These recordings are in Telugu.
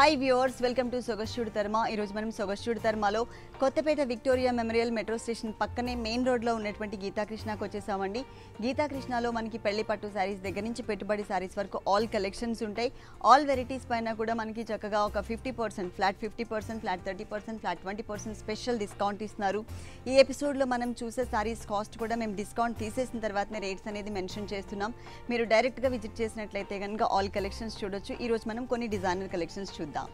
హాయ్ వ్యూవర్స్ వెల్కమ్ టు సొగస్టూడ్ తర్మ ఈరోజు మనం సొగస్టూడ్ తర్మలో Kothapeta Victoria memorial metro station పక్కనే మెయిన్ రోడ్లో ఉన్నటువంటి గీతాకృష్ణకు వచ్చేసామండి గీతాకృష్ణలో మనకి పెళ్లి పట్టు శారీస్ దగ్గర నుంచి పెట్టుబడి శారీస్ వరకు ఆల్ కలెక్షన్స్ ఉంటాయి ఆల్ వెరైటీస్ పైన కూడా మనకి చక్కగా ఒక fifty percent flat fifty percent flat thirty percent flat twenty percent special discount ఇస్తున్నారు ఈ ఎపిసోడ్లో మనం చూసే శారీస్ కాస్ట్ కూడా మేము డిస్కౌంట్ తీసేసిన తర్వాతనే రేట్స్ అనేది మెన్షన్ చేస్తున్నాం మీరు డైరెక్ట్గా విజిట్ చేసినట్లయితే కనుక ఆల్ కలెక్షన్స్ చూడొచ్చు ఈరోజు మనం కొన్ని డిజైనర్ కలెక్షన్స్ చూద్దాం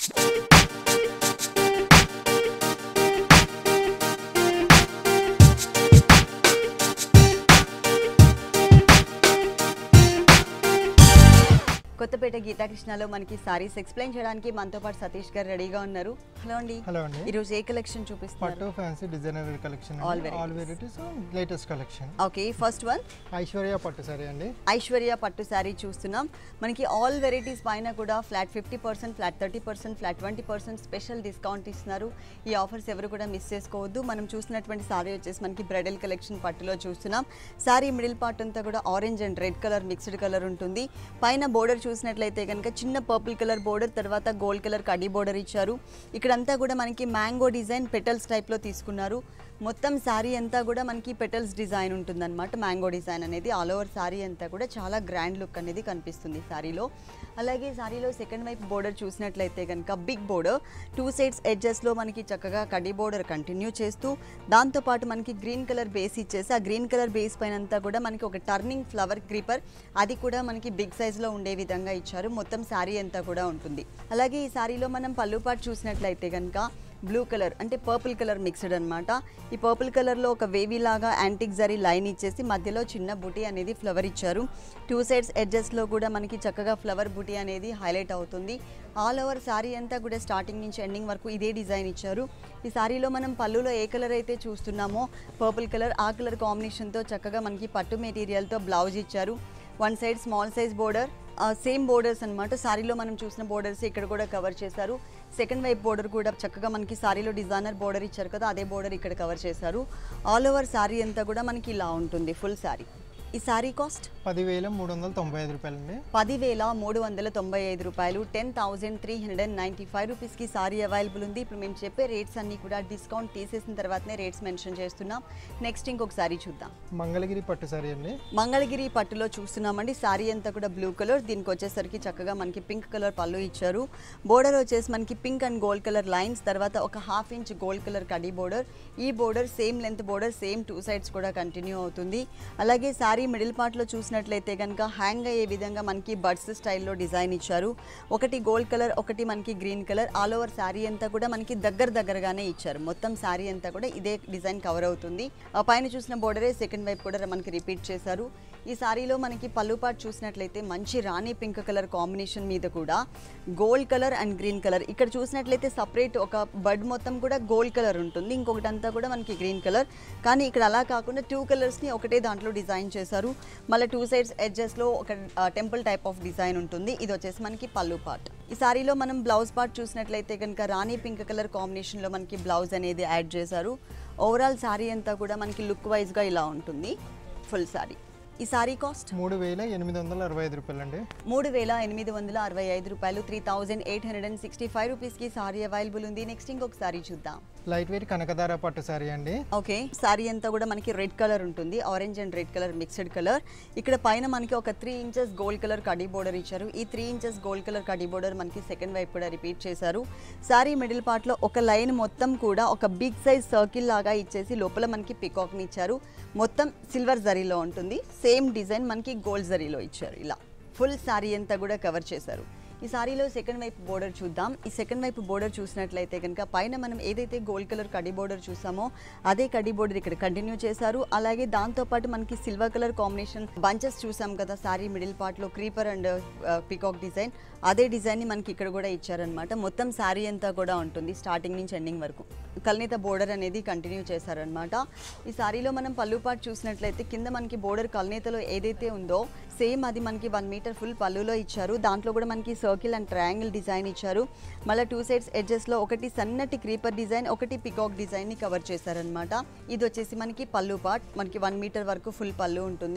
కొత్తపేట గీతాకృష్ణలో మనకి సారీస్ ఎక్స్ప్లెయిన్ చేయడానికి మనతో పాటు సతీష్ గారు రెడీగా ఉన్నారు హలో అండి హలో అండి ఈరోజు ఏ కలెక్షన్ చూపిస్తున్నారు పట్టు fancy designer collection All all varieties. Varieties latest collection okay first one Aishwarya పట్టు సారీ అండి ఐశ్వర్య పట్టు శారీ చూస్తున్నాం మనకి ఆల్ వెరైటీస్ పైన కూడా flat fifty percent flat thirty percent flat twenty percent special discount ఇస్తున్నారు ఈ ఆఫర్స్ ఎవరు కూడా మిస్ చేసుకోవద్దు మనం చూసినటువంటి శారీ వచ్చేసి మనకి బ్రైడల్ కలెక్షన్ పట్టులో చూస్తున్నాం శారీ మిడిల్ పార్ట్ అంతా కూడా orange and red colour mixed colour ఉంటుంది పైన బోర్డర్ చూసినట్లయితే కనుక చిన్న పర్పుల్ కలర్ బోర్డర్ తర్వాత గోల్డ్ కలర్ కడీ బోర్డర్ ఇచ్చారు ఇక్కడంతా కూడా మనకి మ్యాంగో డిజైన్ పెటల్స్ టైప్లో తీసుకున్నారు మొత్తం శారీ అంతా కూడా మనకి పెటల్స్ డిజైన్ ఉంటుందన్నమాట మ్యాంగో డిజైన్ అనేది ఆల్ ఓవర్ శారీ అంతా కూడా చాలా గ్రాండ్ లుక్ అనేది కనిపిస్తుంది శారీలో అలాగే శారీలో సెకండ్ వైపు బోర్డర్ చూసినట్లయితే కనుక బిగ్ బోర్డర్ టూ సైడ్స్ ఎడ్జెస్లో మనకి చక్కగా కడి బోర్డర్ కంటిన్యూ చేస్తూ దాంతోపాటు మనకి గ్రీన్ కలర్ బేస్ ఇచ్చేసి ఆ గ్రీన్ కలర్ బేస్ పైన అంతా కూడా మనకి ఒక టర్నింగ్ ఫ్లవర్ క్రీపర్ అది కూడా మనకి బిగ్ సైజ్లో ఉండే విధంగా ఇచ్చారు మొత్తం శారీ అంతా కూడా ఉంటుంది అలాగే ఈ శారీలో మనం పళ్ళు పాటు చూసినట్లయితే కనుక బ్లూ కలర్ అంటే పర్పుల్ కలర్ మిక్స్డ్ అనమాట ఈ పర్పుల్ కలర్లో ఒక వేవీ లాగా యాంటిక్ జరీ లైన్ ఇచ్చేసి మధ్యలో చిన్న బుటీ అనేది ఫ్లవర్ ఇచ్చారు టూ సైడ్స్ ఎడ్జెస్లో కూడా మనకి చక్కగా ఫ్లవర్ బుటీ అనేది హైలైట్ అవుతుంది ఆల్ ఓవర్ శారీ అంతా కూడా స్టార్టింగ్ నుంచి ఎండింగ్ వరకు ఇదే డిజైన్ ఇచ్చారు ఈ శారీలో మనం పళ్ళులో ఏ కలర్ అయితే చూస్తున్నామో పర్పుల్ కలర్ ఆ కలర్ కాంబినేషన్తో చక్కగా మనకి పట్టు మెటీరియల్తో బ్లౌజ్ ఇచ్చారు one side small size border same borders అనమాట సారీలో మనం చూసిన బోర్డర్స్ ఇక్కడ కూడా కవర్ చేశారు సెకండ్ వైపు బోర్డర్ కూడా చక్కగా మనకి సారీలో డిజైనర్ బోర్డర్ ఇచ్చారు కదా అదే బోర్డర్ ఇక్కడ కవర్ చేశారు ఆల్ ఓవర్ సారీ అంతా కూడా మనకి ఇలా ఉంటుంది ఫుల్ సారీ ఈ సారీ కాస్ట్ పదివేల మూడు వందల తొంభై ఐదు రూపాయలు అండి పదివేల మూడు వందల తొంభై ఐదు రూపాయలు ten thousand three hundred and ninety five రూపీస్కి సారీ అవైలబుల్ ఉంది ఇప్పుడు మేము చెప్పే రేట్స్ అన్నీ కూడా డిస్కౌంట్ తీసేసిన తర్వాతనే రేట్స్ మెన్షన్ చేస్తున్నాం నెక్స్ట్ ఇంకొక సారీ చూద్దాం మంగళగిరి పట్టు సారీ అండి మంగళగిరి పట్టులో చూస్తున్నామండి సారీ అంతా కూడా బ్లూ కలర్ దీనికి వచ్చేసరికి చక్కగా మనకి పింక్ కలర్ పళ్ళు ఇచ్చారు బోర్డర్ వచ్చేసి మనకి pink and gold colour lines తర్వాత ఒక హాఫ్ ఇంచ్ గోల్డ్ కలర్ కడీ బోర్డర్ ఈ border same length border same two sides కూడా కంటిన్యూ అవుతుంది అలాగే సారీ మిడిల్ పార్ట్లో చూసినట్లయితే కనుక హ్యాంగ్ అయ్యే విధంగా మనకి బడ్స్ స్టైల్లో డిజైన్ ఇచ్చారు ఒకటి గోల్డ్ కలర్ ఒకటి మనకి green colour all over sari అంతా కూడా మనకి దగ్గర దగ్గరగానే ఇచ్చారు మొత్తం శారీ అంతా కూడా ఇదే డిజైన్ కవర్ అవుతుంది ఆ పైన చూసిన బోర్డరే సెకండ్ వైపు కూడా మనకి రిపీట్ చేశారు ఈ సారీలో మనకి పళ్ళు పాటు చూసినట్లయితే మంచి రాణి పింక్ కలర్ కాంబినేషన్ మీద కూడా gold colour and green colour ఇక్కడ చూసినట్లయితే సపరేట్ ఒక బడ్ మొత్తం కూడా గోల్డ్ కలర్ ఉంటుంది ఇంకొకటి అంతా కూడా మనకి గ్రీన్ కలర్ కానీ ఇక్కడ అలా కాకుండా టూ కలర్స్ని ఒకటే దాంట్లో డిజైన్ చేశారు మళ్ళీ టూ సైడ్స్ ఎడ్జెస్లో ఒక టెంపుల్ టైప్ ఆఫ్ డిజైన్ ఉంటుంది ఇది వచ్చేసి మనకి పళ్ళు పార్ట్ ఈ సారీలో మనం బ్లౌజ్ పార్ట్ చూసినట్లయితే కనుక రాణి పింక్ కలర్ కాంబినేషన్లో మనకి బ్లౌజ్ అనేది యాడ్ చేశారు ఓవరాల్ సారీ అంతా కూడా మనకి లుక్ వైజ్గా ఇలా ఉంటుంది ఫుల్ సారీ ఈ సారీ కాస్ట్ మూడు వేల ఎనిమిది వందల అరవై ఐదు రూపాయలు అండి మూడు వేల ఎనిమిది వందల అరవై ఐదు రూపాయలు three thousand eight hundred and sixty five రూపీస్కి సారీ అవైలబుల్ ఉంది నెక్స్ట్ ఇంకొక సారీ చూద్దాం లైట్ వెయిట్ కనకదార పట్టు సారీ అండి ఓకే సారీ అంతా కూడా మనకి రెడ్ కలర్ ఉంటుంది orange and red colour mixed colour ఇక్కడ పైన మనకి ఒక త్రీ ఇంచెస్ గోల్డ్ కలర్ కడీ బోర్డర్ ఇచ్చారు ఈ త్రీ ఇంచెస్ గోల్డ్ కలర్ కడీ బోర్డర్ మనకి సెకండ్ వైపు కూడా రిపీట్ చేశారు సారీ మిడిల్ పార్ట్లో ఒక లైన్ మొత్తం కూడా ఒక బిగ్ సైజ్ సర్కిల్ లాగా ఇచ్చేసి లోపల మనకి పికాక్ని ఇచ్చారు మొత్తం సిల్వర్ జరీలో ఉంటుంది సేమ్ డిజైన్ మనకి గోల్డ్ జరీలో ఇచ్చారు ఇలా ఫుల్ సారీ అంతా కూడా కవర్ చేశారు ఈ సారీలో సెకండ్ వైపు బోర్డర్ చూద్దాం ఈ సెకండ్ వైపు బోర్డర్ చూసినట్లయితే కనుక పైన మనం ఏదైతే గోల్డ్ కలర్ కడి బోర్డర్ చూసామో అదే కడి బోర్డర్ ఇక్కడ కంటిన్యూ చేశారు అలాగే దాంతోపాటు మనకి సిల్వర్ కలర్ కాంబినేషన్ బంచెస్ చూసాం కదా సారీ మిడిల్ పార్ట్లో క్రీపర్ అండ్ పికాక్ డిజైన్ అదే డిజైన్ని మనకి ఇక్కడ కూడా ఇచ్చారనమాట మొత్తం శారీ అంతా కూడా ఉంటుంది స్టార్టింగ్ నుంచి ఎండింగ్ వరకు కల్నీత బోర్డర్ అనేది కంటిన్యూ చేశారనమాట ఈ సారీలో మనం పళ్ళు పాటు చూసినట్లయితే కింద మనకి బోర్డర్ కల్నేతలో ఏదైతే ఉందో సేమ్ అది మనకి వన్ మీటర్ ఫుల్ పళ్ళులో ఇచ్చారు దాంట్లో కూడా మనకి సర్కిల్ అండ్ ట్రయాంగిల్ డిజైన్ ఇచ్చారు మళ్ళీ టూ సైడ్స్ ఎడ్జెస్లో ఒకటి సన్నటి క్రీపర్ డిజైన్ ఒకటి పికాక్ డిజైన్ని కవర్ చేశారనమాట ఇది వచ్చేసి మనకి పళ్ళు పార్ట్ మనకి వన్ మీటర్ వరకు ఫుల్ పళ్ళు ఉంటుంది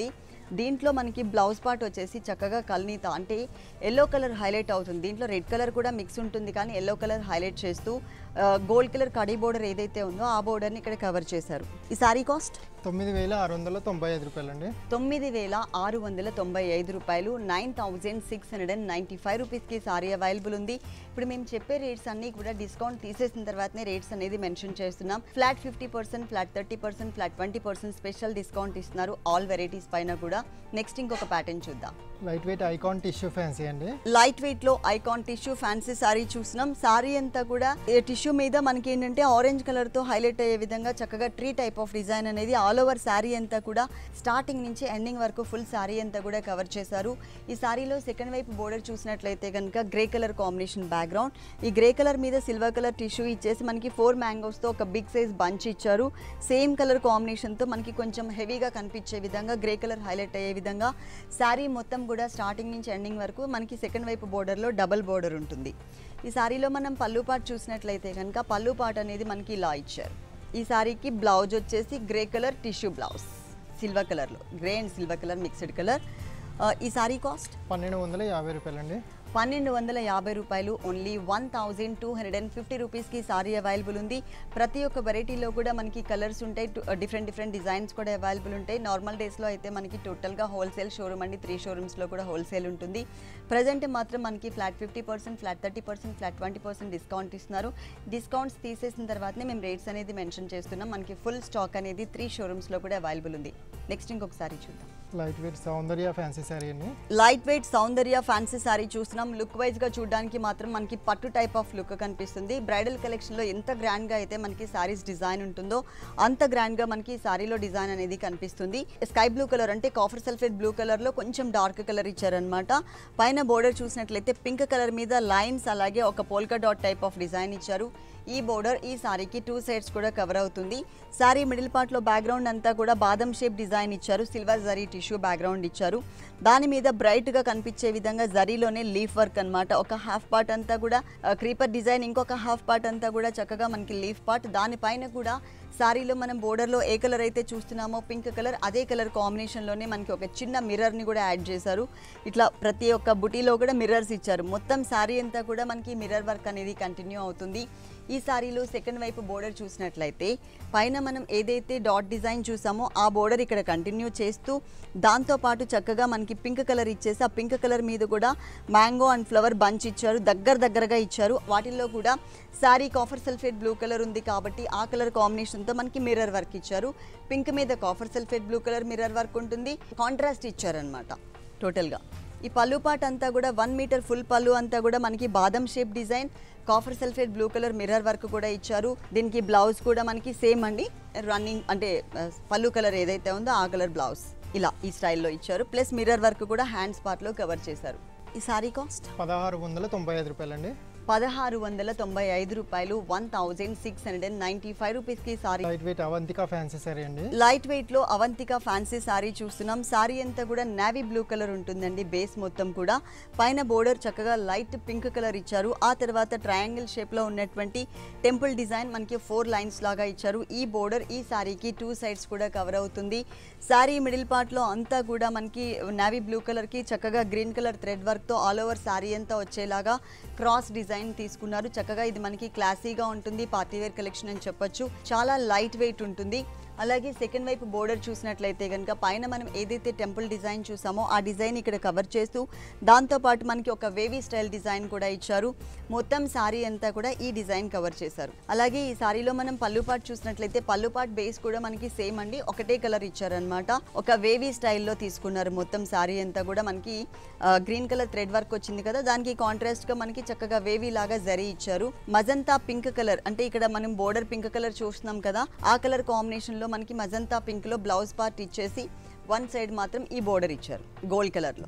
దీంట్లో మనకి బ్లౌజ్ పార్ట్ వచ్చేసి చక్కగా కల్నీత అంటే ఎల్లో కలర్ హైలైట్ అవుతుంది దీంట్లో రెడ్ కలర్ కూడా మిక్స్ ఉంటుంది కానీ ఎల్లో కలర్ హైలైట్ చేస్తూ గోల్డ్ కలర్ కడీ బోర్డర్ ఏదైతే ఉందో ఆ బోర్డర్ని ఇక్కడ కవర్ చేశారు ఈ సారీ కాస్ట్ తొమ్మిది వేల ఆరు వందల తొంభై ఐదు రూపాయలండి తొమ్మిది వేల ఆరు వందల తొంభై ఐదు రూపాయలు nine thousand six hundred and ninety five రూపీస్కి సారీ అవైలబుల్ ఉంది ఇప్పుడు మేము చెప్పే రేట్స్ అన్నీ కూడా డిస్కౌంట్ తీసేసిన తర్వాతనే రేట్స్ అనేది మెన్షన్ చేస్తున్నాం flat fifty percent flat thirty percent flat twenty percent special discount ఇస్తున్నారు ఆల్ వెరైటీస్ పైన కూడా నెక్స్ట్ ఇంకొక ప్యాటర్న్ చూద్దాం light weight icon tissue fancy అండి లైట్ వెయిట్ లో ఐకాన్ టిష్యూ ఫ్యాన్సీ సారీ చూస్తున్నాం సారీ అంతా కూడా టిష్యూ మీద మనకి ఏంటంటే ఆరెంజ్ కలర్ తో హైలైట్ అయ్యే విధంగా చక్కగా ట్రీ టైప్ ఆఫ్ డిజైన్ అనేది ఆల్ ఓవర్ సారీ అంతా కూడా స్టార్టింగ్ నుంచి ఎండింగ్ వరకు ఫుల్ సారీ అంతా కూడా కవర్ చేశారు ఈ సారీలో సెకండ్ వైపు బోర్డర్ చూసినట్లయితే కనుక గ్రే కలర్ కాంబినేషన్ బ్యాక్గ్రౌండ్ ఈ గ్రే కలర్ మీద సిల్వర్ కలర్ టిష్యూ ఇచ్చేసి మనకి ఫోర్ మ్యాంగోస్ తో ఒక బిగ్ సైజ్ బంచ్ ఇచ్చారు సేమ్ కలర్ కాంబినేషన్ తో మనకి కొంచెం హెవీగా కనిపించే విధంగా గ్రే కలర్ హైలైట్ అయ్యే విధంగా శారీ మొత్తం కూడా స్టార్టింగ్ నుంచి ఎండింగ్ వరకు మనకి సెకండ్ వైపు బోర్డర్లో డబల్ బోర్డర్ ఉంటుంది ఈ సారీలో మనం పళ్ళు పాటు చూసినట్లయితే కనుక పళ్ళు పాటు అనేది మనకి ఇలా ఇచ్చారు ఈ సారీకి బ్లౌజ్ వచ్చేసి grey colour tissue blouse silver కలర్లో grey and silver colour mixed colour ఈ సారీ కాస్ట్ పన్నెండు వందల యాభై రూపాయలండి పన్నెండు వందల యాభై రూపాయలు only one thousand two hundred and fifty రూపీస్కి సారీ అవైలబుల్ ఉంది ప్రతి ఒక్క వెరైటీలో కూడా మనకి కలర్స్ ఉంటాయి డిఫరెంట్ డిఫరెంట్ డిజైన్స్ కూడా అవైలబుల్ ఉంటాయి నార్మల్ డేస్లో అయితే మనకి టోటల్గా హోల్సేల్ షోరూమ్ అండి త్రీ షోరూమ్స్లో కూడా హోల్సేల్ ఉంటుంది ప్రజెంట్ మాత్రం మనకి flat fifty percent flat thirty percent flat twenty percent discount ఇస్తున్నారు డిస్కౌంట్స్ తీసేసిన తర్వాతనే మేము రేట్స్ అనేది మెన్షన్ చేస్తున్నాం మనకి ఫుల్ స్టాక్ అనేది త్రీ షోరూమ్స్లో కూడా అవైలబుల్ ఉంది నెక్స్ట్ ఇంకొకసారి చూద్దాం light weight Soundarya fancy sari అండి light weight Soundarya fancy sorry చూస్తున్నాం లుక్ వైజ్ గా చూడడానికి మాత్రం మనకి పట్టు టైప్ ఆఫ్ లుక్ కనిపిస్తుంది బ్రైడల్ కలెక్షన్ లో ఎంత గ్రాండ్ గా అయితే మనకి సారీస్ డిజైన్ ఉంటుందో అంత గ్రాండ్ గా మనకి సారీలో డిజైన్ అనేది కనిపిస్తుంది స్కై బ్లూ కలర్ అంటే కాఫర్ సల్ఫేట్ బ్లూ కలర్ లో కొంచెం డార్క్ కలర్ ఇచ్చారనమాట పైన బోర్డర్ చూసినట్లయితే పింక్ కలర్ మీద లైన్స్ అలాగే ఒక polka dot type of design ఇచ్చారు ఈ బోర్డర్ ఈ సారీకి టూ సైడ్స్ కూడా కవర్ అవుతుంది సారీ మిడిల్ పార్ట్లో బ్యాక్గ్రౌండ్ అంతా కూడా బాదం షేప్ డిజైన్ ఇచ్చారు సిల్వర్ జరీ టిష్యూ బ్యాక్గ్రౌండ్ ఇచ్చారు దాని మీద బ్రైట్గా కనిపించే విధంగా జరీలోనే లీఫ్ వర్క్ అన్నమాట ఒక హాఫ్ పార్ట్ అంతా కూడా క్రీపర్ డిజైన్ ఇంకొక హాఫ్ పార్ట్ అంతా కూడా చక్కగా మనకి లీఫ్ పార్ట్ దానిపైన కూడా సారీలో మనం బోర్డర్లో ఏ కలర్ అయితే చూస్తున్నామో పింక్ కలర్ అదే కలర్ కాంబినేషన్లోనే మనకి ఒక చిన్న మిర్రర్ని కూడా యాడ్ చేశారు ఇట్లా ప్రతి ఒక్క బుటీలో కూడా మిర్రర్స్ ఇచ్చారు మొత్తం సారీ అంతా కూడా మనకి మిర్రర్ వర్క్ అనేది కంటిన్యూ అవుతుంది ఈ సారీలో సెకండ్ వైపు బోర్డర్ చూసినట్లయితే పైన మనం ఏదైతే డాట్ డిజైన్ చూసామో ఆ బోర్డర్ ఇక్కడ కంటిన్యూ చేస్తూ దాంతోపాటు చక్కగా మనకి పింక్ కలర్ ఇచ్చేసి ఆ పింక్ కలర్ మీద కూడా మ్యాంగో అండ్ ఫ్లవర్ బంచ్ ఇచ్చారు దగ్గర దగ్గరగా ఇచ్చారు వాటిల్లో కూడా sari copper sulphate blue colour ఉంది కాబట్టి ఆ కలర్ కాంబినేషన్తో మనకి మిర్రర్ వర్క్ ఇచ్చారు పింక్ మీద copper sulphate blue colour mirror work ఉంటుంది కాంట్రాస్ట్ ఇచ్చారనమాట టోటల్గా ఈ పళ్ళు పాట్ అంతా కూడా వన్ మీటర్ ఫుల్ పళ్ళు అంతా కూడా మనకి బాదం shape design copper sulphate blue colour mirror work కూడా ఇచ్చారు దీనికి బ్లౌజ్ కూడా మనకి సేమ్ అండి రన్నింగ్ అంటే ఆ, పళ్ళు కలర్ ఏదైతే ఉందో ఆ కలర్ బ్లౌజ్ ఇలా ఈ స్టైల్లో ఇచ్చారు ప్లస్ మిర్రర్ వర్క్ కూడా హ్యాండ్స్ పార్ట్లో కవర్ చేశారు ఈ సారీ కాస్ట్ పదహారు వందల తొంభై ఐదు రూపాయలండి పదహారు వందల తొంభై ఐదు రూపాయలు one thousand six hundred and ninety five రూపీస్కి sari light weight Avantika fancy sari అండి లైట్ వెయిట్ లో అవంతిక ఫ్యాన్సీ సారీ చూస్తున్నాం సారీ అంతా కూడా నావీ బ్లూ కలర్ ఉంటుందండి బేస్ మొత్తం కూడా పైన బోర్డర్ చక్కగా లైట్ పింక్ కలర్ ఇచ్చారు ఆ తర్వాత ట్రయాంగిల్ షేప్ లో ఉన్నటువంటి టెంపుల్ డిజైన్ మనకి ఫోర్ లైన్స్ లాగా ఇచ్చారు ఈ బోర్డర్ ఈ సారీకి టూ సైడ్స్ కూడా కవర్ అవుతుంది సారీ మిడిల్ పార్ట్ లో అంతా కూడా మనకి నావీ బ్లూ కలర్ కి చక్కగా గ్రీన్ కలర్ థ్రెడ్ వర్క్ తో ఆల్ ఓవర్ సారీ అంతా వచ్చేలాగా క్రాస్ డిజైన్ తీసుకున్నారు చక్కగా ఇది మనకి క్లాసీగా ఉంటుంది పార్టీవేర్ కలెక్షన్ అని చెప్పొచ్చు చాలా లైట్ వెయిట్ ఉంటుంది అలాగే సెకండ్ వైపు బోర్డర్ చూసినట్లయితే కనుక పైన మనం ఏదైతే టెంపుల్ డిజైన్ చూసామో ఆ డిజైన్ ఇక్కడ కవర్ చేస్తూ దాంతోపాటు మనకి ఒక వేవీ స్టైల్ డిజైన్ కూడా ఇచ్చారు మొత్తం సారీ అంతా కూడా ఈ డిజైన్ కవర్ చేశారు అలాగే ఈ సారీలో మనం పళ్ళు పాటు చూసినట్లయితే పళ్ళు పాటు బేస్ కూడా మనకి సేమ్ అండి ఒకటే కలర్ ఇచ్చారనమాట ఒక వేవీ స్టైల్లో తీసుకున్నారు మొత్తం సారీ అంతా కూడా మనకి గ్రీన్ కలర్ థ్రెడ్ వర్క్ వచ్చింది కదా దానికి కాంట్రాస్ట్ గా మనకి చక్కగా వేవీ లాగా జరీ ఇచ్చారు మజంతా పింక్ కలర్ అంటే ఇక్కడ మనం బోర్డర్ పింక్ కలర్ చూస్తున్నాం కదా ఆ కలర్ కాంబినేషన్ లో మనకి మజంతా పింక్ లో బ్లౌజ్ పార్ట్ ఇచ్చేసి వన్ సైడ్ మాత్రం ఈ బోర్డర్ ఇచ్చారు గోల్డ్ కలర్ లో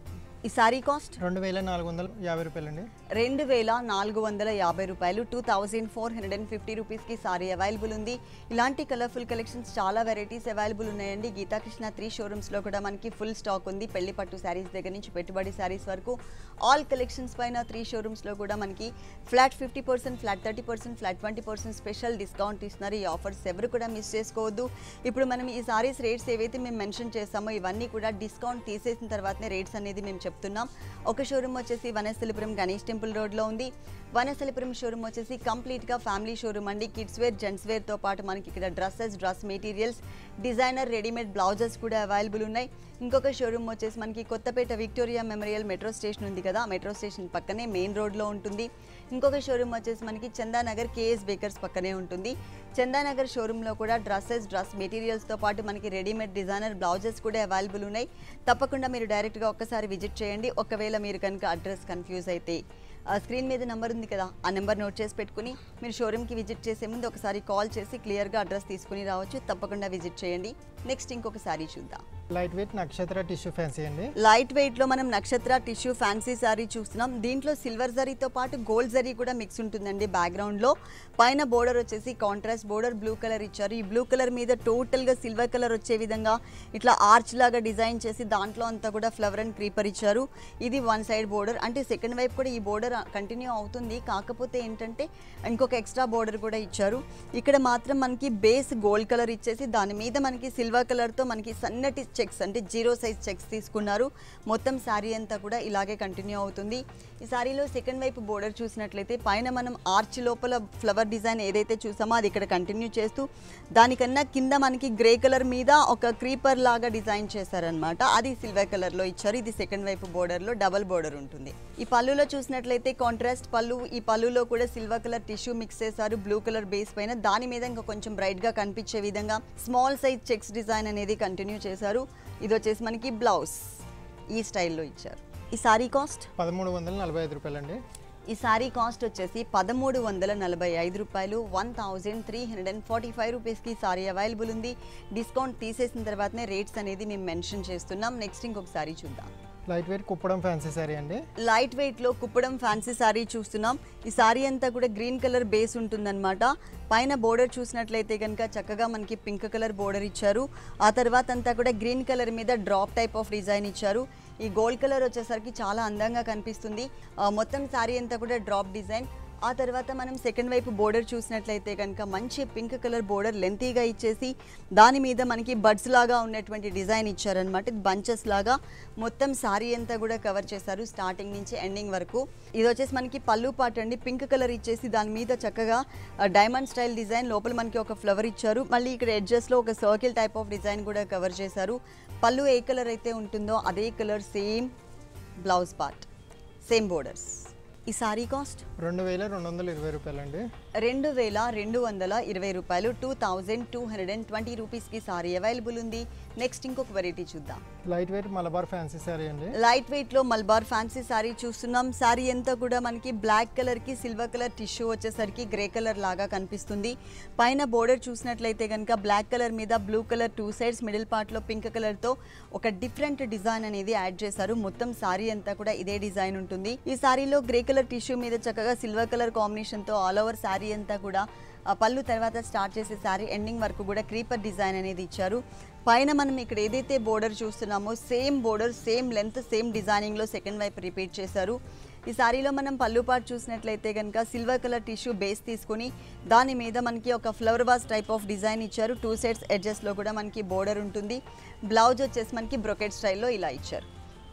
ఈ సారీ కాస్ట్ రెండు వేల నాలుగు వందల యాభై రూపాయలండి రెండు వేల నాలుగు వందల యాభై రూపాయలు two thousand four hundred and fifty రూపీస్కి సారీ అవైలబుల్ ఉంది ఇలాంటి కలర్ఫుల్ కలెక్షన్స్ చాలా వెరైటీస్ అవైలబుల్ ఉన్నాయండి గీతాకృష్ణ త్రీ షోరూమ్స్లో కూడా మనకి ఫుల్ స్టాక్ ఉంది పెళ్లి పట్టు శారీస్ దగ్గర నుంచి పెట్టుబడి శారీస్ వరకు ఆల్ కలెక్షన్స్ పైన త్రీ షోరూమ్స్లో కూడా మనకి flat fifty percent flat thirty percent flat twenty percent special discount ఇస్తున్నారు ఈ ఆఫర్స్ ఎవరు కూడా మిస్ చేసుకోవద్దు ఇప్పుడు మనం ఈ సారీస్ రేట్స్ ఏవైతే మేము మెన్షన్ చేస్తామో ఇవన్నీ కూడా డిస్కౌంట్ తీసేసిన తర్వాతనే రేట్స్ అనేది మేము చెప్తున్నాం ఒక షోరూమ్ వచ్చేసి వనస్థలిపురం గణేష్ టెంపుల్ రోడ్లో ఉంది వనస్థలిపురం షోరూమ్ వచ్చేసి కంప్లీట్గా ఫ్యామిలీ షోరూమ్ అండి కిడ్స్ వేర్ జెంట్స్ వేర్తో పాటు మనకి ఇక్కడ dresses dress materials designer readymade blouses కూడా అవైలబుల్ ఉన్నాయి ఇంకొక షోరూమ్ వచ్చేసి మనకి Kothapet Victoria memorial metro station ఉంది కదా మెట్రో స్టేషన్ పక్కనే మెయిన్ రోడ్లో ఉంటుంది ఇంకొక షోరూమ్ వచ్చేసి మనకి చందానగర్ కేఎస్ బేకర్స్ పక్కనే ఉంటుంది చందానగర్ షోరూంలో కూడా డ్రెస్సెస్ డ్రెస్ మెటీరియల్స్తో పాటు మనకి రెడీమేడ్ డిజైనర్ బ్లౌజెస్ కూడా అవైలబుల్ ఉన్నాయి తప్పకుండా మీరు డైరెక్ట్గా ఒక్కసారి విజిట్ చేయండి ఒకవేళ మీరు కనుక అడ్రస్ కన్ఫ్యూజ్ అయితే ఆ స్క్రీన్ మీద నెంబర్ ఉంది కదా ఆ నెంబర్ నోట్ చేసి పెట్టుకుని మీరు షోరూమ్కి విజిట్ చేసే ముందు ఒకసారి కాల్ చేసి క్లియర్గా అడ్రస్ తీసుకుని రావచ్చు తప్పకుండా విజిట్ చేయండి నెక్స్ట్ ఇంకొక సారీ చూద్దాం light weight Nakshatra tissue fancy అండి లైట్ వెయిట్ లో మనం నక్షత్ర టిష్యూ ఫ్యాన్సీ సారీ చూస్తున్నాం దీంట్లో సిల్వర్ జరీతో పాటు గోల్డ్ జరీ కూడా మిక్స్ ఉంటుందండి బ్యాక్గ్రౌండ్ లో పైన బోర్డర్ వచ్చేసి కాంట్రాస్ట్ బోర్డర్ బ్లూ కలర్ ఇచ్చారు ఈ బ్లూ కలర్ మీద టోటల్ గా సిల్వర్ కలర్ వచ్చే విధంగా ఇట్లా ఆర్చ్ లాగా డిజైన్ చేసి దాంట్లో అంతా కూడా ఫ్లవర్ అండ్ క్రీపర్ ఇచ్చారు ఇది వన్ సైడ్ బోర్డర్ అంటే సెకండ్ వైపు కూడా ఈ బోర్డర్ కంటిన్యూ అవుతుంది కాకపోతే ఏంటంటే ఇంకొక ఎక్స్ట్రా బోర్డర్ కూడా ఇచ్చారు ఇక్కడ మాత్రం మనకి బేస్ గోల్డ్ కలర్ ఇచ్చేసి దాని మీద మనకి సిల్వర్ కలర్తో మనకి సన్నటి చెక్స్ అంటే జీరో సైజ్ చెక్స్ తీసుకున్నారు మొత్తం శారీ అంతా కూడా ఇలాగే కంటిన్యూ అవుతుంది ఈ శారీలో సెకండ్ వైపు బోర్డర్ చూసినట్లయితే పైన మనం ఆర్చ్ లోపల ఫ్లవర్ డిజైన్ ఏదైతే చూసామో అది ఇక్కడ కంటిన్యూ చేస్తూ దానికన్నా కింద మనకి గ్రే కలర్ మీద ఒక క్రీపర్ లాగా డిజైన్ చేశారనమాట అది సిల్వర్ కలర్లో ఇచ్చారు ఇది సెకండ్ వైపు బోర్డర్లో డబల్ బోర్డర్ ఉంటుంది ఈ పళ్ళులో చూసినట్లయితే కాంట్రాస్ట్ పళ్ళు ఈ పళ్ళులో కూడా సిల్వర్ కలర్ టిష్యూ మిక్స్ చేశారు బ్లూ కలర్ బేస్ పైన దాని మీద ఇంకా కొంచెం బ్రైట్గా కనిపించే విధంగా స్మాల్ సైజ్ చెక్స్ డిజైన్ అనేది కంటిన్యూ చేశారు ఇది వచ్చేసి మనకి బ్లౌజ్ ఈ స్టైల్లో ఇచ్చారు ఈ సారీ కాస్ట్ పదమూడు వందల నలభై ఐదు రూపాయలండి ఈ సారీ కాస్ట్ వచ్చేసి పదమూడు వందల నలభై ఐదు రూపాయలు one thousand three hundred and forty five రూపీస్కి సారీ అవైలబుల్ ఉంది డిస్కౌంట్ తీసేసిన తర్వాతనే రేట్స్ అనేది మేము మెన్షన్ చేస్తున్నాం నెక్స్ట్ ఇంకొక సారీ చూద్దాం light weight Kuppadam fancy sari అండి లైట్ వెయిట్లో కుప్పడం ఫ్యాన్సీ సారీ చూస్తున్నాం ఈ సారీ అంతా కూడా గ్రీన్ కలర్ బేస్ ఉంటుందన్నమాట పైన బోర్డర్ చూసినట్లయితే కనుక చక్కగా మనకి పింక్ కలర్ బోర్డర్ ఇచ్చారు ఆ తర్వాత అంతా కూడా గ్రీన్ కలర్ మీద డ్రాప్ టైప్ ఆఫ్ డిజైన్ ఇచ్చారు ఈ గోల్డ్ కలర్ వచ్చేసరికి చాలా అందంగా కనిపిస్తుంది ఆ, మొత్తం సారీ అంతా కూడా డ్రాప్ డిజైన్ ఆ తర్వాత మనం సెకండ్ వైపు బోర్డర్ చూసినట్లయితే కనుక మంచి పింక్ కలర్ బోర్డర్ లెంతీగా ఇచ్చేసి దాని మీద మనకి బడ్స్ లాగా ఉన్నటువంటి డిజైన్ ఇచ్చారనమాట ఇది బంచెస్ లాగా మొత్తం సారీ అంతా కూడా కవర్ చేశారు స్టార్టింగ్ నుంచి ఎండింగ్ వరకు ఇది వచ్చేసి మనకి పళ్ళు పాట అండి పింక్ కలర్ ఇచ్చేసి దాని మీద చక్కగా డైమండ్ స్టైల్ డిజైన్ లోపల మనకి ఒక ఫ్లవర్ ఇచ్చారు మళ్ళీ ఇక్కడ ఎడ్జెస్లో ఒక సర్కిల్ టైప్ ఆఫ్ డిజైన్ కూడా కవర్ చేశారు పళ్ళు ఏ కలర్ అయితే ఉంటుందో అదే colour same blouse part same borders ఈ సారీ కాస్ట్ రెండు వేల రెండు వందల ఇరవై రూపాయలండి రెండు వేల రెండు వందల ఇరవై రూపాయలు two thousand two hundred and twenty రూపీస్కి సారీ అవైలబుల్ ఉంది నెక్స్ట్ ఇంకొక వెరైటీ చూద్దాం light weight Malabar fancy sari అండి లైట్ వెయిట్లో మల్బార్ ఫ్యాన్సీ శారీ చూస్తున్నాం శారీ అంతా కూడా మనకి బ్లాక్ కలర్కి సిల్వర్ కలర్ టిష్యూ వచ్చేసరికి గ్రే కలర్ లాగా కనిపిస్తుంది పైన బోర్డర్ చూసినట్లయితే కనుక బ్లాక్ కలర్ మీద blue colour two sides middle పార్ట్లో పింక్ కలర్తో ఒక డిఫరెంట్ డిజైన్ అనేది యాడ్ చేశారు మొత్తం శారీ అంతా కూడా ఇదే డిజైన్ ఉంటుంది ఈ శారీలో గ్రే కలర్ టిష్యూ మీద చక్కగా సిల్వర్ కలర్ కాంబినేషన్తో ఆల్ ఓవర్ శారీ అంతా కూడా ఆ పళ్ళు తర్వాత స్టార్ట్ చేసే శారీ ఎండింగ్ వరకు కూడా క్రీపర్ డిజైన్ అనేది ఇచ్చారు పైన మనం ఇక్కడ ఏదైతే బోర్డర్ చూస్తున్నామో same border same length same డిజైనింగ్లో సెకండ్ వైపు రిపీట్ చేశారు ఈ సారీలో మనం పళ్ళు పాటు చూసినట్లయితే కనుక సిల్వర్ కలర్ టిష్యూ బేస్ తీసుకొని దాని మీద మనకి ఒక flower vase type of design ఇచ్చారు టూ సైడ్స్ ఎడ్జెస్లో కూడా మనకి బోర్డర్ ఉంటుంది బ్లౌజ్ వచ్చేసి మనకి బ్రొకెట్ స్టైల్లో ఇలా ఇచ్చారు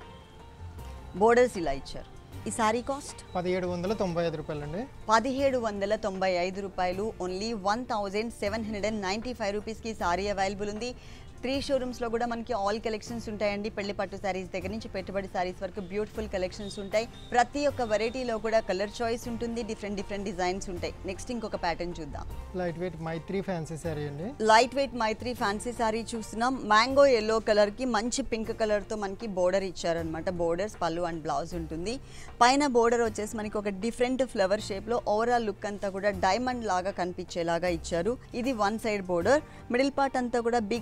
బోర్డర్స్ ఇలా ఇచ్చారు ఈ సారీ కాస్ట్ పదిహేడు వందల తొంభై ఐదు రూపాయలండి పదిహేడు వందల తొంభై ఐదు రూపాయలు only one thousand seven hundred and ninety five రూపీస్కి సారీ అవైలబుల్ ఉంది త్రీ షోరూమ్స్లో కూడా మనకి ఆల్ కలెక్షన్స్ ఉంటాయండి పెళ్లి పట్టు శారీస్ దగ్గర నుంచి పెట్టుబడి శారీస్ వరకు బ్యూటిఫుల్ కలెక్షన్స్ ఉంటాయి ప్రతి ఒక్క వెరైటీలో కూడా కలర్ చాయిస్ ఉంటుంది డిఫరెంట్ డిఫరెంట్ డిజైన్స్ ఉంటాయి నెక్స్ట్ ఇంకొక ప్యాటర్న్ చూద్దాం light weight Maitri fancy sari అండి light weight Maitri fancy sorry చూస్తున్నాం మ్యాంగో ఎల్లో కలర్ కి మంచి పింక్ కలర్ తో మనకి బోర్డర్ ఇచ్చారనమాట బోర్డర్స్ పళ్ళు అండ్ బ్లౌజ్ ఉంటుంది పైన బోర్డర్ వచ్చేసి మనకి ఒక డిఫరెంట్ ఫ్లవర్ షేప్ లో ఓవరాల్ లుక్ అంతా కూడా డైమండ్ లాగా కనిపించేలాగా ఇచ్చారు ఇది one side border middle part అంతా కూడా బిగ్ సైజ్ బాక్స్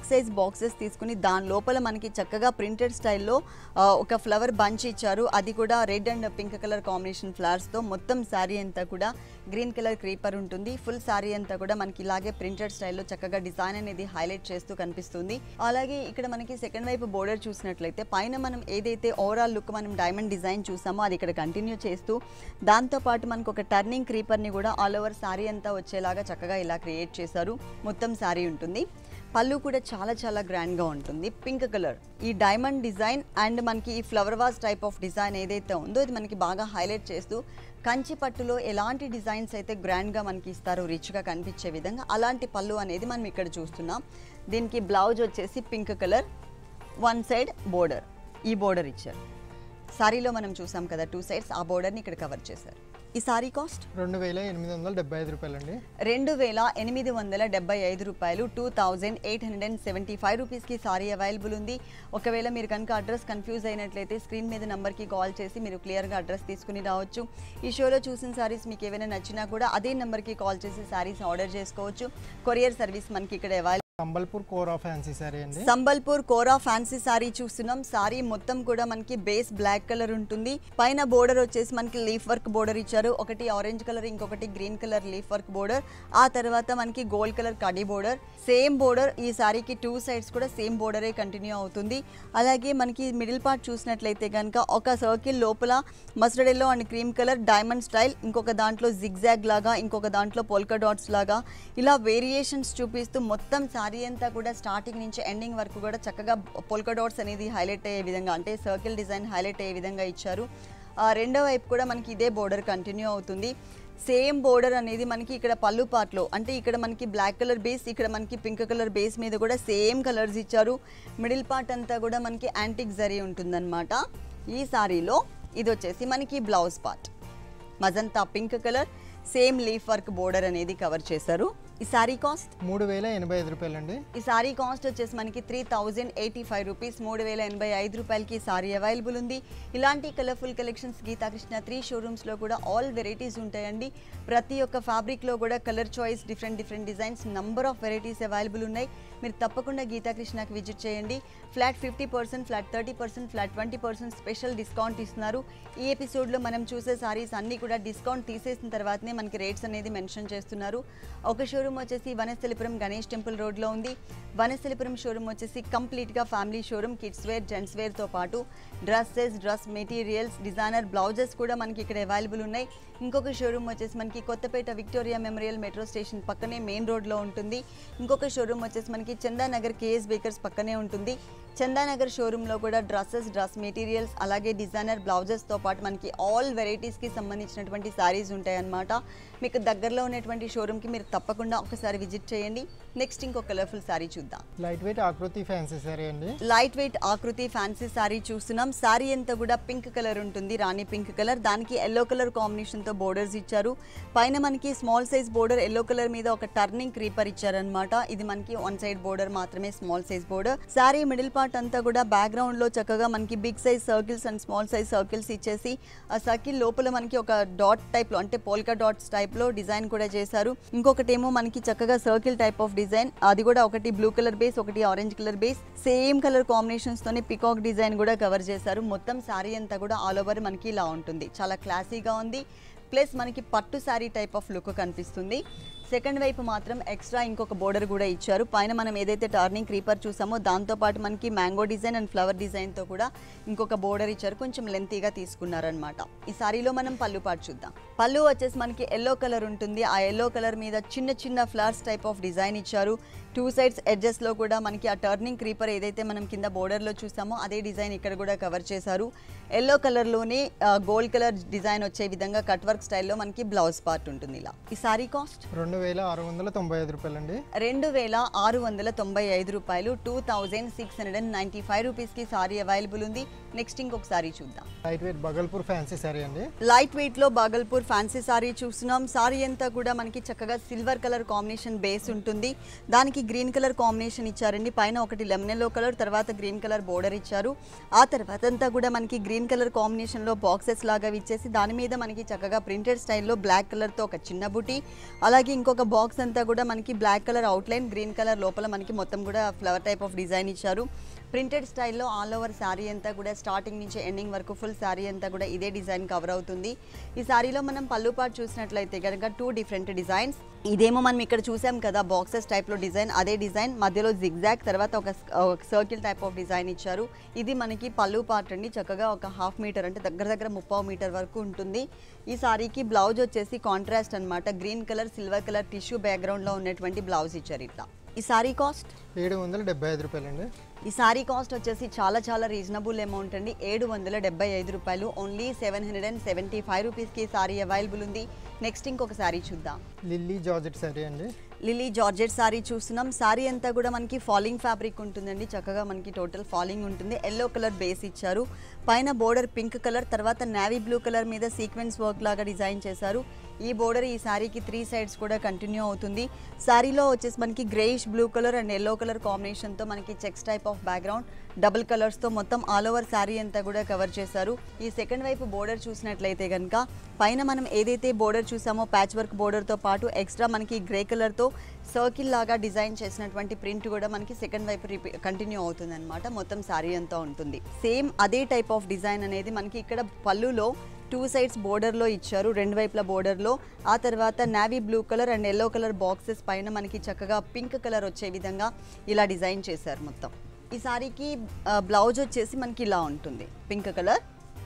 బాక్సెస్ తీసుకుని దాని లోపల మనకి చక్కగా ప్రింటెడ్ స్టైల్లో ఆ, ఒక ఫ్లవర్ బంచ్ ఇచ్చారు అది కూడా red and pink colour combination ఫ్లవర్స్తో మొత్తం శారీ అంతా కూడా గ్రీన్ కలర్ క్రీపర్ ఉంటుంది ఫుల్ శారీ అంతా కూడా మనకి ఇలాగే ప్రింటెడ్ స్టైల్లో చక్కగా డిజైన్ అనేది హైలైట్ చేస్తూ కనిపిస్తుంది అలాగే ఇక్కడ మనకి సెకండ్ వైపు బోర్డర్ చూసినట్లయితే పైన మనం ఏదైతే ఓవరాల్ లుక్ మనం డైమండ్ డిజైన్ చూసామో అది ఇక్కడ కంటిన్యూ చేస్తూ దాంతోపాటు మనకు ఒక టర్నింగ్ క్రీపర్ని కూడా ఆల్ ఓవర్ శారీ అంతా వచ్చేలాగా చక్కగా ఇలా క్రియేట్ చేశారు మొత్తం శారీ ఉంటుంది పళ్ళు కూడా చాలా చాలా గ్రాండ్గా ఉంటుంది పింక్ కలర్ ఈ డైమండ్ డిజైన్ అండ్ మనకి ఈ flower vase type of design ఏదైతే ఉందో ఇది మనకి బాగా హైలైట్ చేస్తూ కంచి పట్టులో ఎలాంటి డిజైన్స్ అయితే గ్రాండ్గా మనకి ఇస్తారో రిచ్గా కనిపించే విధంగా అలాంటి పళ్ళు అనేది మనం ఇక్కడ చూస్తున్నాం దీనికి బ్లౌజ్ వచ్చేసి pink colour one side border ఈ బోర్డర్ ఇచ్చారు సారీలో మనం చూసాం కదా టూ సైడ్స్ ఆ బోర్డర్ని ఇక్కడ కవర్ చేశారు ఈ సారీ కాస్ట్ రెండు వేల ఎనిమిది వందల డెబ్బై ఐదు రూపాయలండి రెండు వేల ఎనిమిది వందల డెబ్బై ఐదు రూపాయలు two thousand eight hundred and seventy five రూపీస్కి సారీ అవైలబుల్ ఉంది ఒకవేళ మీరు కనుక అడ్రస్ కన్ఫ్యూజ్ అయినట్లయితే స్క్రీన్ మీద నెంబర్కి కాల్ చేసి మీరు క్లియర్గా అడ్రస్ తీసుకుని రావచ్చు ఈ షోలో చూసిన సారీస్ మీకు ఏమైనా నచ్చినా కూడా అదే నెంబర్కి కాల్ చేసి సారీస్ ఆర్డర్ చేసుకోవచ్చు కొరియర్ సర్వీస్ మనకి ఇక్కడ అవైలబుల్ సంబల్పూర్ కోరా ఫ్యాన్సీ శారీ అండి సంబల్పూర్ కోరా ఫ్యాన్సీ సారీ చూస్తున్నాం సారీ మొత్తం కూడా మనకి బేస్ బ్లాక్ కలర్ ఉంటుంది పైన బోర్డర్ వచ్చేసి మనకి లీఫ్ వర్క్ బోర్డర్ ఇచ్చారు ఒకటి ఆరెంజ్ కలర్ ఇంకొకటి green colour leaf work border ఆ తర్వాత మనకి గోల్డ్ కలర్ కడీ బోర్డర్ సేమ్ బోర్డర్ ఈ సారీకి టూ సైడ్స్ కూడా సేమ్ బోర్డరే కంటిన్యూ అవుతుంది అలాగే మనకి మిడిల్ పార్ట్ చూసినట్లయితే కనుక ఒక సర్కిల్ లోపల mustard yellow and cream colour diamond style ఇంకొక దాంట్లో జిగ్జాగ్ లాగా ఇంకొక దాంట్లో పోల్కా డాట్స్ లాగా ఇలా వేరియేషన్స్ చూపిస్తూ మొత్తం శారీ అంతా కూడా స్టార్టింగ్ నుంచి ఎండింగ్ వరకు కూడా చక్కగా పోల్కా డాట్స్ అనేది హైలైట్ అయ్యే విధంగా అంటే సర్కిల్ డిజైన్ హైలైట్ అయ్యే విధంగా ఇచ్చారు ఆ రెండో వైపు కూడా మనకి ఇదే బోర్డర్ కంటిన్యూ అవుతుంది సేమ్ బోర్డర్ అనేది మనకి ఇక్కడ పళ్ళు పార్ట్లో అంటే ఇక్కడ మనకి బ్లాక్ కలర్ బేస్ ఇక్కడ మనకి పింక్ కలర్ బేస్ మీద కూడా సేమ్ కలర్స్ ఇచ్చారు మిడిల్ పార్ట్ అంతా కూడా మనకి యాంటిక్ జరీ ఉంటుందన్నమాట ఈ సారీలో ఇది వచ్చేసి మనకి blouse part magenta pink colour same leaf work border అనేది కవర్ చేశారు ఈ సారీ కాస్ట్ మూడు వేల ఎనభై ఐదు రూపాయలండి ఈ సారీ కాస్ట్ వచ్చేసి మనకి three thousand eighty five rupees మూడు వేల ఎనభై ఐదు రూపాయలకి ఈ సారీ అవైలబుల్ ఉంది ఇలాంటి కలర్ఫుల్ కలెక్షన్స్ గీతాకృష్ణ త్రీ షోరూమ్స్లో కూడా ఆల్ వెరైటీస్ ఉంటాయండి ప్రతి ఒక్క ఫ్యాబ్రిక్లో కూడా colour choice different different designs number of varieties available ఉన్నాయి మీరు తప్పకుండా గీతాకృష్ణకి విజిట్ చేయండి flat fifty percent flat thirty percent flat twenty percent special discount ఇస్తున్నారు ఈ ఎపిసోడ్లో మనం చూసే సారీస్ అన్నీ కూడా డిస్కౌంట్ తీసేసిన తర్వాతనే మనకి రేట్స్ అనేది మెన్షన్ చేస్తున్నారు ఒక షోరూమ్ వచ్చేసి వనస్థలిపురం గణేష్ టెంపుల్ రోడ్లో ఉంది వనస్థలిపురం షోరూమ్ వచ్చేసి కంప్లీట్గా family showroom kids wear gents వేర్తో పాటు dresses dress materials designer blouses కూడా మనకి ఇక్కడ అవైలబుల్ ఉన్నాయి ఇంకొక షోరూమ్ వచ్చేసి మనకి Kothapet Victoria memorial metro station పక్కనే మెయిన్ రోడ్లో ఉంటుంది ఇంకొక షోరూమ్ వచ్చేసి మనకి చందానగర్ కేఎస్ బేకర్స్ పక్కనే ఉంటుంది చందానగర్ షోరూంలో కూడా డ్రెస్సెస్ డ్రెస్ మెటీరియల్స్ అలాగే డిజైనర్ బ్లౌజెస్తో పాటు మనకి ఆల్ వెరైటీస్కి సంబంధించినటువంటి శారీస్ ఉంటాయన్నమాట మీకు దగ్గరలో ఉన్నటువంటి షోరూమ్కి మీరు తప్పకుండా ఒకసారి విజిట్ చేయండి నెక్స్ట్ ఇంకో కలర్ఫుల్ శారీ చూద్దాం light weight Akriti fancy sari అండి light weight Akriti fancy sari చూస్తున్నాం శారీ అంతా కూడా పింక్ కలర్ ఉంటుంది రాణి పింక్ కలర్ దానికి ఎల్లో కలర్ కాంబినేషన్తో బోర్డర్స్ ఇచ్చారు పైన మనకి small size border yellow colour మీద ఒక టర్నింగ్ క్రీపర్ ఇచ్చారనమాట ఇది మనకి వన్ సైడ్ బోర్డర్ మాత్రమే small size border sari middle part అంతా కూడా బ్యాక్గ్రౌండ్ లో చక్కగా మనకి big size circles and small size circles ఇచ్చేసి ఆ సర్కిల్ లోపల మనకి ఒక డాట్ టైప్ లో అంటే పోల్కా డాట్స్ టైప్ లో డిజైన్ కూడా చేశారు ఇంకొకటి ఏమో మనకి చక్కగా సర్కిల్ టైప్ ఆఫ్ డిజైన్ అది కూడా ఒకటి బ్లూ కలర్ బేస్ ఒకటి orange colour base same colour combinations తోనే పికాక్ డిజైన్ కూడా కవర్ చేశారు మొత్తం శారీ అంతా కూడా ఆల్ ఓవర్ మనకి ఇలా ఉంటుంది చాలా క్లాసీగా ఉంది ప్లస్ మనకి పట్టు శారీ టైప్ ఆఫ్ లుక్ కనిపిస్తుంది సెకండ్ వైపు మాత్రం ఎక్స్ట్రా ఇంకొక బోర్డర్ కూడా ఇచ్చారు పైన మనం ఏదైతే టర్నింగ్ క్రీపర్ చూసామో దాంతోపాటు మనకి మ్యాంగో డిజైన్ అండ్ ఫ్లవర్ డిజైన్తో కూడా ఇంకొక బోర్డర్ ఇచ్చారు కొంచెం లెంతీగా తీసుకున్నారనమాట ఈ సారీలో మనం పళ్ళు పాటు చూద్దాం పళ్ళు వచ్చేసి మనకి ఎల్లో కలర్ ఉంటుంది ఆ ఎల్లో కలర్ మీద చిన్న చిన్న ఫ్లవర్స్ టైప్ ఆఫ్ డిజైన్ ఇచ్చారు టూ సైడ్స్ ఎడ్జెస్లో కూడా మనకి ఆ టర్నింగ్ క్రీపర్ ఏదైతే మనం కింద బోర్డర్లో చూసామో అదే డిజైన్ ఇక్కడ కూడా కవర్ చేశారు ఎల్లో కలర్లోనే గోల్డ్ కలర్ డిజైన్ వచ్చే విధంగా కట్ వర్క్ స్టైల్లో మనకి బ్లౌజ్ పార్ట్ ఉంటుంది ఇలా ఈ సారీ కాస్ట్ రెండు వేల ఆరు వందల తొంభై ఐదు రూపాయలండి రెండు వేల ఆరు వందల తొంభై ఐదు రూపాయలు two thousand six hundred and ninety five రూపీస్కి సారీ అవైలబుల్ ఉంది నెక్స్ట్ ఇంకొక సారీ చూద్దాం light weight Bhagalpur fancy sari అండి లైట్ వెయిట్ లో బాగల్పూర్ ఫ్యాన్సీ సారీ చూస్తున్నాం సారీ అంతా కూడా మనకి చక్కగా సిల్వర్ కలర్ కాంబినేషన్ బేస్ ఉంటుంది దానికి గ్రీన్ కలర్ కాంబినేషన్ ఇచ్చారండి పైన ఒకటి లెమన్ ఎల్లో కలర్ తర్వాత గ్రీన్ కలర్ బోర్డర్ ఇచ్చారు ఆ తర్వాత అంతా కూడా మనకి గ్రీన్ కలర్ కాంబినేషన్ లో బాక్సెస్ లాగా ఇచ్చేసి దాని మీద మనకి చక్కగా ప్రింటెడ్ స్టైల్లో బ్లాక్ కలర్ తో ఒక చిన్న బుటీ అలాగే ఇంకొక ఇంకొక బాక్స్ అంతా కూడా మనకి black colour outline green colour లోపల మనకి మొత్తం కూడా ఫ్లవర్ టైప్ ఆఫ్ డిజైన్ ఇచ్చారు ప్రింటెడ్ స్టైల్లో ఆల్ ఓవర్ శారీ అంతా కూడా స్టార్టింగ్ నుంచి ఎండింగ్ వరకు ఫుల్ శారీ అంతా కూడా ఇదే డిజైన్ కవర్ అవుతుంది ఈ శారీలో మనం పళ్ళు పాటు చూసినట్లయితే కనుక టూ డిఫరెంట్ డిజైన్స్ ఇదేమో మనం ఇక్కడ చూసాం కదా బాక్సెస్ టైప్లో డిజైన్ అదే డిజైన్ మధ్యలో జిగ్జాగ్ తర్వాత ఒక సర్కిల్ టైప్ ఆఫ్ డిజైన్ ఇచ్చారు ఇది మనకి పళ్ళు పార్ట్ అండి చక్కగా ఒక హాఫ్ మీటర్ అంటే దగ్గర దగ్గర ముప్పావు మీటర్ వరకు ఉంటుంది ఈ సారీకి బ్లౌజ్ వచ్చేసి కాంట్రాస్ట్ అన్నమాట green colour silver colour tissue బ్యాక్గ్రౌండ్లో ఉన్నటువంటి బ్లౌజ్ ఇచ్చారు ఇట్లా ఈ సారీ కాస్ట్ ఏడు వందల డెబ్బై ఐదు రూపాయలండి ఈ సారీ కాస్ట్ వచ్చేసి చాలా చాలా రీజనబుల్ అమౌంట్ అండి ఏడు వందల డెబ్బై ఐదు రూపాయలు only seven hundred and seventy five రూపీస్కి ఈ సారీ అవైలబుల్ ఉంది నెక్స్ట్ ఇంకొక సారీ చూద్దాం లిల్లీ జార్జెట్ శారీ అండి లిలీ జార్జెట్ సారీ చూస్తున్నాం సారీ అంతా కూడా మనకి ఫాలింగ్ ఫ్యాబ్రిక్ ఉంటుందండి చక్కగా మనకి టోటల్ ఫాలింగ్ ఉంటుంది ఎల్లో కలర్ బేస్ ఇచ్చారు పైన బోర్డర్ పింక్ కలర్ తర్వాత నావీ బ్లూ కలర్ మీద సీక్వెన్స్ వర్క్ లాగా డిజైన్ చేశారు ఈ బోర్డర్ ఈ సారీకి త్రీ సైడ్స్ కూడా కంటిన్యూ అవుతుంది సారీలో వచ్చేసి మనకి greyish blue colour and yellow colour కాంబినేషన్తో మనకి checks type of background double కలర్స్తో మొత్తం ఆల్ ఓవర్ శారీ అంతా కూడా కవర్ చేశారు ఈ సెకండ్ వైపు బోర్డర్ చూసినట్లయితే కనుక పైన మనం ఏదైతే బోర్డర్ చూసామో ప్యాచ్ వర్క్ బోర్డర్తో పాటు ఎక్స్ట్రా మనకి గ్రే కలర్తో సర్కిల్ లాగా డిజైన్ చేసినటువంటి ప్రింట్ కూడా మనకి సెకండ్ వైపు రిపీ కంటిన్యూ అవుతుంది అనమాట మొత్తం శారీ అంతా ఉంటుంది సేమ్ అదే టైప్ ఆఫ్ డిజైన్ అనేది మనకి ఇక్కడ పళ్ళులో టూ సైడ్స్ బోర్డర్లో ఇచ్చారు రెండు వైపుల బోర్డర్లో ఆ తర్వాత navy blue colour and yellow colour boxes పైన మనకి చక్కగా పింక్ కలర్ వచ్చే విధంగా ఇలా డిజైన్ చేశారు మొత్తం ఈ సారీకి బ్లౌజ్ వచ్చేసి మనకి ఇలా ఉంటుంది పింక్ కలర్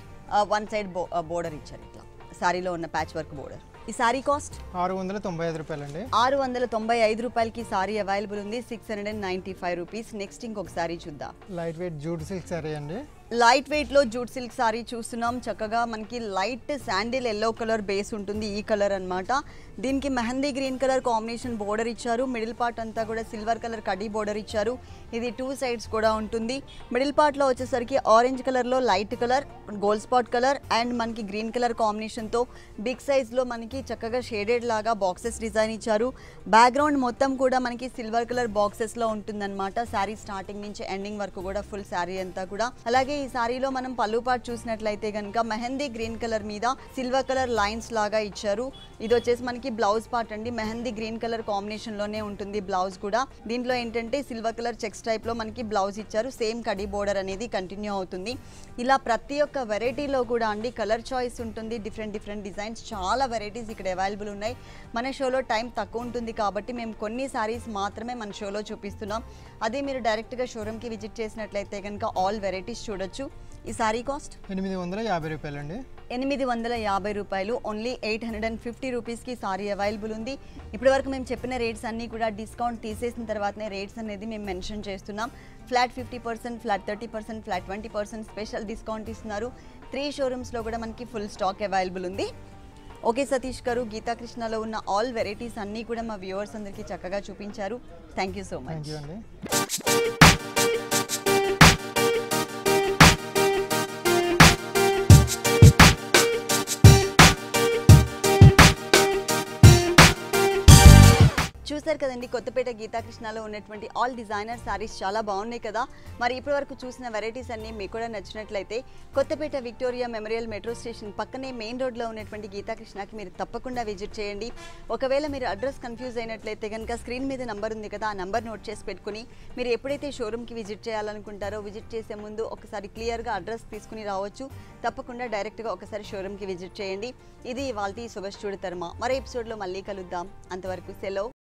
వన్ సైడ్ బో బోర్డర్ ఇచ్చారు ఇట్లా సారీలో ఉన్న ప్యాచ్ వర్క్ బోర్డర్ ఈ సారీ కాస్ట్ ఆరు వందల తొంభై ఐదు రూపాయలండి ఆరు వందల తొంభై ఐదు రూపాయలకి సారీ అవైలబుల్ ఉంది six hundred and ninety five rupees next ఇంకొక సారీ చూద్దాం light weight jute silk sari అండి లైట్ వెయిట్లో జూట్ సిల్క్ సారీ చూస్తున్నాం చక్కగా మనకి light sandal yellow colour base ఉంటుంది ఈ కలర్ అన్నమాట దీనికి mehendi green colour combination border ఇచ్చారు మిడిల్ పార్ట్ అంతా కూడా సిల్వర్ కలర్ కడీ బోర్డర్ ఇచ్చారు ఇది టూ సైడ్స్ కూడా ఉంటుంది మిడిల్ పార్ట్లో వచ్చేసరికి ఆరెంజ్ కలర్లో light colour gold spot colour and మనకి గ్రీన్ కలర్ కాంబినేషన్తో బిగ్ సైజ్లో మనకి చక్కగా షేడెడ్ లాగా బాక్సెస్ డిజైన్ ఇచ్చారు బ్యాక్గ్రౌండ్ మొత్తం కూడా మనకి సిల్వర్ కలర్ బాక్సెస్లో ఉంటుందన్నమాట శారీ స్టార్టింగ్ నుంచి ఎండింగ్ వరకు కూడా ఫుల్ శారీ అంతా కూడా అలాగే ఈ సారీలో మనం పళ్ళు పాటు చూసినట్లయితే కనుక మెహందీ గ్రీన్ కలర్ మీద సిల్వర్ కలర్ లైన్స్ లాగా ఇచ్చారు ఇది వచ్చేసి మనకి బ్లౌజ్ పార్ట్ అండి మెహందీ గ్రీన్ కలర్ కాంబినేషన్ లోనే ఉంటుంది బ్లౌజ్ కూడా దీంట్లో ఏంటంటే సిల్వర్ కలర్ చెక్స్ టైప్ లో మనకి బ్లౌజ్ ఇచ్చారు సేమ్ కడి బోర్డర్ అనేది కంటిన్యూ అవుతుంది ఇలా ప్రతి ఒక్క వెరైటీలో కూడా అండి కలర్ చాయిస్ ఉంటుంది డిఫరెంట్ డిఫరెంట్ డిజైన్స్ చాలా వెరైటీస్ ఇక్కడ అవైలబుల్ ఉన్నాయి మన షోలో టైం తక్కువ ఉంటుంది కాబట్టి మేము కొన్ని సారీస్ మాత్రమే మన షోలో చూపిస్తున్నాం అదే మీరు డైరెక్ట్గా షోరూమ్కి విజిట్ చేసినట్లయితే కనుక ఆల్ వెరైటీస్ చూడొచ్చు ఈ సారీ కాస్ట్ ఎనిమిది వందల యాభై రూపాయలండి ఎనిమిది వందల యాభై రూపాయలు only eight hundred and fifty రూపీస్కి సారీ అవైలబుల్ ఉంది ఇప్పటివరకు మేము చెప్పిన రేట్స్ అన్నీ కూడా డిస్కౌంట్ తీసేసిన తర్వాతనే రేట్స్ అనేది మేము మెన్షన్ చేస్తున్నాం flat fifty percent flat thirty percent flat twenty percent special discount ఇస్తున్నారు త్రీ షోరూమ్స్లో కూడా మనకి ఫుల్ స్టాక్ అవైలబుల్ ఉంది ఓకే సతీష్ గారు గీతాకృష్ణలో ఉన్న ఆల్ వెరైటీస్ అన్నీ కూడా మా వ్యూవర్స్ అందరికీ చక్కగా చూపించారు thank you so much thank you అండి చూసారు కదండి కొత్తపేట గీతాకృష్ణలో ఉన్నటువంటి ఆల్ డిజైనర్ సారీస్ చాలా బాగున్నాయి కదా మరి ఇప్పటి వరకు చూసిన వెరైటీస్ అన్ని మీకు కూడా నచ్చినట్లయితే Kothapeta Victoria memorial metro station పక్కనే మెయిన్ రోడ్లో ఉన్నటువంటి గీతాకృష్ణకి మీరు తప్పకుండా విజిట్ చేయండి ఒకవేళ మీరు అడ్రస్ కన్ఫ్యూజ్ అయినట్లయితే కనుక స్క్రీన్ మీద నంబర్ ఉంది కదా ఆ నంబర్ నోట్ చేసి పెట్టుకుని మీరు ఎప్పుడైతే షోరూమ్కి విజిట్ చేయాలనుకుంటారో విజిట్ చేసే ముందు ఒకసారి క్లియర్గా అడ్రస్ తీసుకుని రావచ్చు తప్పకుండా డైరెక్ట్గా ఒకసారి షోరూమ్కి విజిట్ చేయండి ఇది వాళ్ళ శుభశ్చూడ తర్మ మరో ఎపిసోడ్లో మళ్ళీ కలుద్దాం అంతవరకు సెలవు